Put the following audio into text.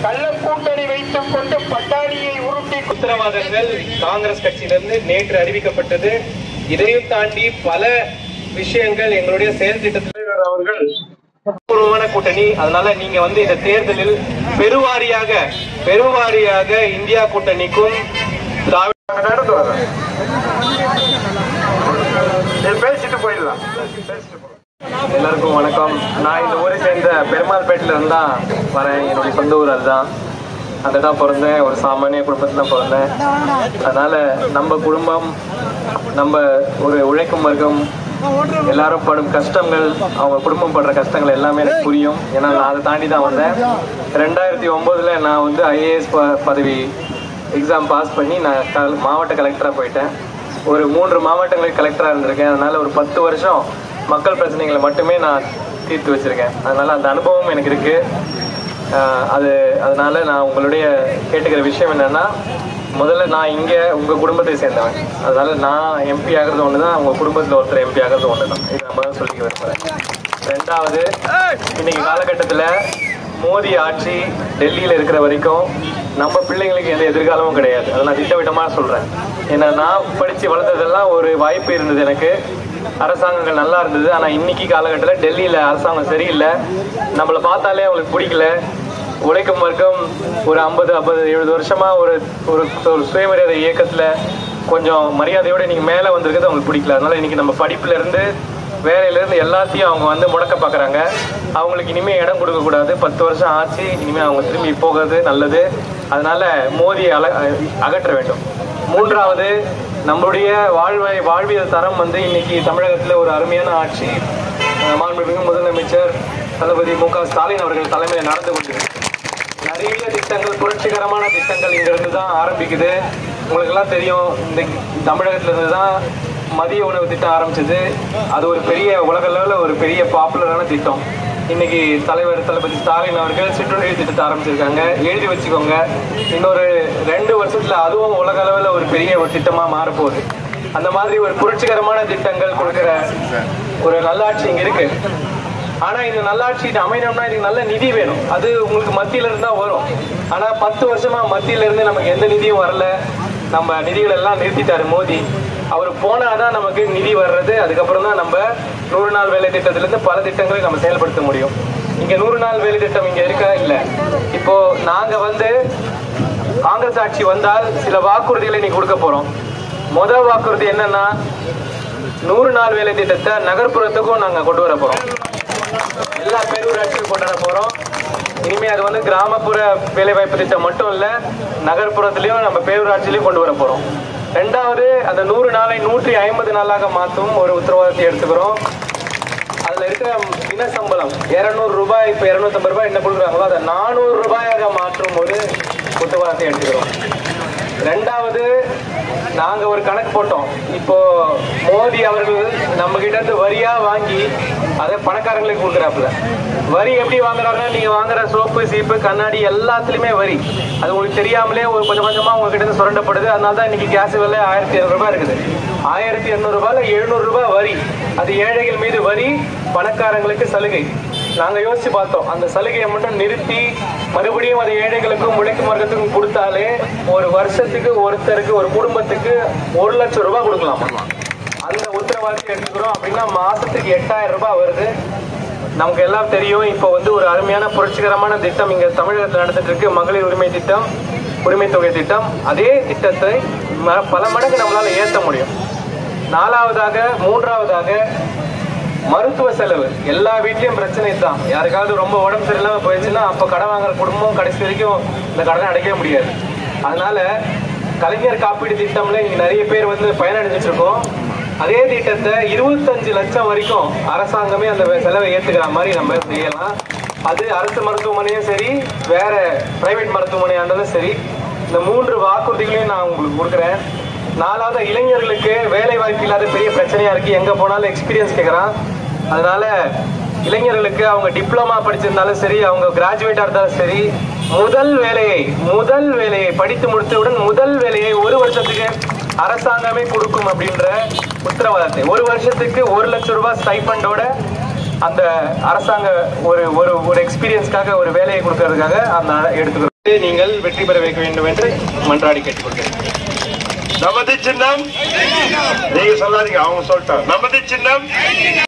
கள்ள கூட்டணி வைத்துக் கொண்டு பட்டாணியை உருட்டி உத்தரவாதங்கள் காங்கிரஸ் கட்சியிலிருந்து நேற்று அறிவிக்கப்பட்டது இதையும் தாண்டி பல விஷயங்கள் எங்களுடைய செயல் திட்டத்தில் அவர்கள் பூர்வமான கூட்டணி அதனால நீங்க வந்து இந்த தேர்தலில் பெருவாரியாக பெருவாரியாக இந்தியா கூட்டணிக்கும் திராவிட நடந்து வர பேசிட்டு போயிடலாம் பேசிட்டு போலாம். எல்லாருக்கும் வணக்கம் நான் இந்த ஊரை சேர்ந்த பெருமாள்பேட்டில இருந்து தான் வரேன் என்னுடைய சொந்த ஊர் அதுதான் அங்கே தான் பிறந்தேன் ஒரு சாமானிய குடும்பத்தில் தான் பிறந்தேன் அதனால நம்ம குடும்பம் நம்ம ஒரு உழைக்கும் வர்க்கம் எல்லாரும் படும் கஷ்டங்கள் அவங்க குடும்பம் படுற கஷ்டங்கள் எல்லாமே எனக்கு புரியும் ஏன்னா நான் அதை தாண்டி தான் வந்தேன் ரெண்டாயிரத்தி ஒம்போதுல நான் வந்து ஐஏஎஸ் பதவி எக்ஸாம் பாஸ் பண்ணி நான் கல்- மாவட்ட கலெக்டராக போயிட்டேன் ஒரு மூன்று மாவட்டங்களுக்கு கலெக்டராக இருந்திருக்கேன் அதனால ஒரு பத்து வருஷம் மக்கள் பிரச்சனைகளை மட்டுமே நான் தீர்த்து வச்சிருக்கேன் அதனால அந்த அனுபவம் எனக்கு இருக்கு ஆஹ் அது அதனால நான் உங்களுடைய கேட்டுக்கிற விஷயம் என்னன்னா முதல்ல நான் இங்க உங்க குடும்பத்தை சேர்ந்தவன் அதனால நான் எம்பி ஆகிறது ஒன்று தான் உங்க குடும்பத்தில் ஒருத்தர் எம்பி ஆகிறது ஒன்று தான் இது நம்ம தான் சொல்லிக்க விரும்புகிறேன் ரெண்டாவது இன்னைக்கு காலகட்டத்தில் மோடி ஆட்சி டெல்லியில் இருக்கிற வரைக்கும் நம்ம பிள்ளைங்களுக்கு எந்த எதிர்காலமும் கிடையாது அதை நான் திட்டவட்டமாக சொல்கிறேன் ஏன்னா நான் படித்து வளர்ந்ததெல்லாம் ஒரு வாய்ப்பு இருந்தது எனக்கு அரசாங்கங்கள் நல்லா இருந்தது ஆனால் இன்னைக்கு காலகட்டத்தில் டெல்லியில் அரசாங்கம் சரியில்லை நம்மளை பார்த்தாலே அவங்களுக்கு பிடிக்கல உழைக்கும் வர்க்கம் ஒரு ஐம்பது ஐம்பது எழுபது வருஷமா ஒரு ஒரு ஒரு சுயமரியாதை இயக்கத்தில் கொஞ்சம் மரியாதையோட இன்னைக்கு மேலே வந்திருக்கிறது அவங்களுக்கு பிடிக்கல அதனால இன்னைக்கு நம்ம படிப்புல இருந்து வேலையில இருந்து எல்லாத்தையும் அவங்க வந்து முடக்க பார்க்குறாங்க அவங்களுக்கு இனிமே இடம் கொடுக்க கூடாது பத்து வருஷம் ஆச்சு இனிமே அவங்க திரும்பி போகிறது நல்லது அதனால மோதியை அல அகற்ற வேண்டும் மூன்றாவது நம்மளுடைய வாழ்வை வாழ்வியல் தரம் வந்து இன்னைக்கு தமிழகத்தில் ஒரு அருமையான ஆட்சி அஹ், மாண்புமிகு முதலமைச்சர் தளபதி மு க ஸ்டாலின் அவர்கள் தலைமையில் நடந்து கொண்டிருக்கு நிறைய திட்டங்கள் புரட்சிகரமான திட்டங்கள் இங்க இருந்து தான் ஆரம்பிக்குது உங்களுக்கு எல்லாம் தெரியும் இந்த தமிழகத்துல இருந்து தான் மதிய உணவு திட்டம் ஆரம்பிச்சது அது ஒரு பெரிய உலக அளவில் ஒரு பெரிய பாப்புலரான திட்டம் இன்னைக்கு தலைவர் தளபதி ஸ்டாலின் அவர்கள் சிற்றுண்டி திட்டத்தை ஆரம்பிச்சிருக்காங்க எழுதி வச்சுக்கோங்க இன்னொரு ரெண்டு வருஷத்துல அதுவும் உலக அளவில் ஒரு பெரிய ஒரு திட்டமா மாறப்போகுது அந்த மாதிரி ஒரு புரட்சிகரமான திட்டங்கள் கொடுக்கிற ஒரு நல்லாட்சி இங்க இருக்கு ஆனா இந்த நல்லாட்சி இது அமையணும்னா இதுக்கு நல்ல நிதி வேணும் அது உங்களுக்கு மத்தியில இருந்து தான் வரும் ஆனா பத்து வருஷமா மத்தியில இருந்து நமக்கு எந்த நிதியும் வரல நம்ம நிதிகள் எல்லாம் நிறுத்திட்டாரு மோடி அவர் போனாதான் நமக்கு நிதி வர்றது அதுக்கப்புறம் தான் நம்ம நூறு நாள் வேலை திட்டத்துல இருந்து பல திட்டங்களை நம்ம செயல்படுத்த முடியும் இங்க நூறு நாள் வேலை திட்டம் இங்க இருக்கா இல்ல இப்போ நாங்க வந்து காங்கிரஸ் ஆட்சி வந்தால் சில வாக்குறுதிகளை இன்னைக்கு கொடுக்க போறோம் முதல் வாக்குறுதி என்னன்னா நூறு நாள் வேலை திட்டத்தை நகர்ப்புறத்துக்கும் நாங்க கொண்டு வர போறோம் எல்லா பேரூராட்சியும் கொண்டு வர போறோம் இனிமே அது வந்து கிராமப்புற வேலைவாய்ப்பு திட்டம் மட்டும் இல்ல நகர்ப்புறத்திலயும் நம்ம பேரூராட்சியிலையும் கொண்டு வர போறோம் ரெண்டாவது அந்த நூறு நாளை நூற்றி ஐம்பது நாளாக மாற்றும் ஒரு உத்தரவாதத்தை எடுத்துக்கிறோம் அதுல இருக்கிற தின சம்பளம் இருநூறு ரூபாய் இப்ப இருநூத்தம்பது ரூபாய் என்ன கொடுக்குறாங்களோ அதை நானூறு ரூபாயாக மாற்றும் ஒரு உத்தரவாதத்தை எடுத்துக்கிறோம் ரெண்டாவது நாங்க ஒரு கணக்கு போட்டோம் இப்போ மோடி அவர்கள் நம்ம கிட்ட இருந்து வரியா வாங்கி அதை பணக்காரங்களுக்கு கொடுக்குறாப்புல வரி எப்படி வாங்குறாங்கன்னா நீங்க வாங்குற சோப்பு சீப்பு கண்ணாடி எல்லாத்துலயுமே வரி அது உங்களுக்கு தெரியாமலே ஒரு கொஞ்சம் கொஞ்சமா உங்ககிட்ட இருந்து சுரண்டப்படுது அதனால தான் இன்னைக்கு கேஸ் விலை ஆயிரத்தி இரநூறு ரூபாய் இருக்குது ஆயிரத்தி இரநூறு ரூபாயில எழுநூறு ரூபாய் வரி அது ஏழைகள் மீது வரி பணக்காரங்களுக்கு சலுகை நாங்க யோசிச்சு பார்த்தோம் அந்த சலுகையை மட்டும் நிறுத்தி மறுபடியும் அது ஏழைகளுக்கும் உழைக்கும் வர்க்கத்துக்கும் கொடுத்தாலே ஒரு வருஷத்துக்கு ஒருத்தருக்கு ஒரு குடும்பத்துக்கு ஒரு லட்சம் ரூபாய் கொடுக்கலாம் அந்த உத்தரவாதத்தை எடுத்துக்கிறோம் அப்படின்னா மாசத்துக்கு எட்டாயிரம் ரூபாய் வருது நமக்கு எல்லாம் தெரியும் இப்போ வந்து ஒரு அருமையான புரட்சிகரமான திட்டம் இங்க தமிழகத்தில் நடந்துட்டு இருக்கு மகளிர் உரிமை திட்டம் உரிமை தொகை திட்டம் அதே திட்டத்தை ம- பல மடங்கு நம்மளால ஏற்ற முடியும் நாலாவதாக மூன்றாவதாக மருத்துவ செலவு எல்லா வீட்லயும் பிரச்சனை தான் யாருக்காவது ரொம்ப உடம்பு சரியில்லாம போயிடுச்சுன்னா அப்ப கடன் வாங்குற குடும்பம் கடைசி வரைக்கும் இந்த கடனை அடைக்கவே முடியாது அதனால கலைஞர் காப்பீடு திட்டம்ல இங்க நிறைய பேர் வந்து பயனடைஞ்சிட்டு இருக்கோம் அதே திட்டத்தை இருபத்தஞ்சு லட்சம் வரைக்கும் அரசாங்கமே அந்த செலவை ஏத்துக்கிற மாதிரி நம்ம செய்யலாம் அது அரசு மருத்துவமனையும் சரி வேற பிரைவேட் மருத்துவமனையா இருந்தாலும் சரி இந்த மூன்று வாக்குறுதிகளையும் நான் உங்களுக்கு கொடுக்குறேன் நாலாவது இளைஞர்களுக்கு வேலை வாய்ப்பு இல்லாத பெரிய பிரச்சனையா இருக்கு எங்க போனாலும் எக்ஸ்பீரியன்ஸ் கேட்கறான் அதனால இளைஞர்களுக்கு அவங்க டிப்ளமா படிச்சிருந்தாலும் சரி அவங்க கிராஜுவேட்டா இருந்தாலும் சரி முதல் வேலையை முதல் வேலையை படித்து முடித்தவுடன் முதல் வேலையை ஒரு வருஷத்துக்கு அரசாங்கமே கொடுக்கும் அப்படின்ற உத்தரவாதத்தை ஒரு வருஷத்துக்கு ஒரு லட்சம் ரூபாய் ஸ்டைபண்டோட அந்த அரசாங்க ஒரு ஒரு ஒரு எக்ஸ்பீரியன்ஸ்க்காக ஒரு வேலையை கொடுக்கறதுக்காக அந்த எடுத்துக்கிறோம் நீங்கள் வெற்றி பெற வைக்க வேண்டும் என்று மன்றாடி கேட்டுக்கொள்கிறேன் நமது சின்னம் நீங்க சொல்லாதீங்க அவங்க சொல்லிட்டாங்க நமது சின்னம்